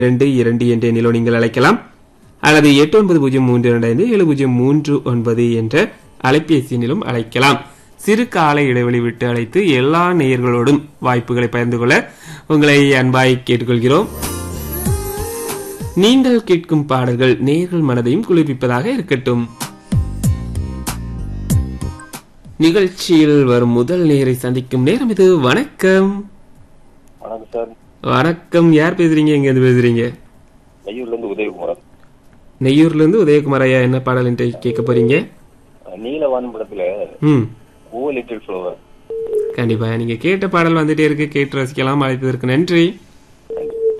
இரண்டு இரண்டு என்ற எண்ணிலோ நீங்கள் அழைக்கலாம் அல்லது எட்டு ஒன்பது பூஜ்ஜியம் மூன்று இரண்டு ஐந்து ஏழு பூஜ்ஜியம் மூன்று ஒன்பது என்ற அலைபேசி எண்ணிலும் அழைக்கலாம் சிறு கால இடைவெளி விட்டு அழைத்து எல்லா நேயர்களோடும் வாய்ப்புகளை பகிர்ந்து கொள்ள உங்களை அன்பாய் கேட்டுக்கொள்கிறோம் நீங்கள் கேட்கும் பாடல்கள் நேர்கள் மனதையும் குளிர்விப்பதாக இருக்கட்டும் நிகழ்ச்சியில் வரும் முதல் நேரை சந்திக்கும் நேரம் இது வணக்கம் வணக்கம் சார் வணக்கம் யார் பேசுறீங்க எங்க இருந்து பேசுறீங்க நெய்யூர்ல இருந்து உதயகுமார் நெய்யூர்ல இருந்து உதயகுமார் ஐயா என்ன பாடல் என்று கேட்க போறீங்க நீலவானம் படத்துல ம் ஓ லிட்டில் ஃப்ளவர் கண்டிப்பா நீங்க கேட்ட பாடல் வந்துட்டே இருக்கு கேட்டு ரசிக்கலாம் அழைப்பதற்கு நன்றி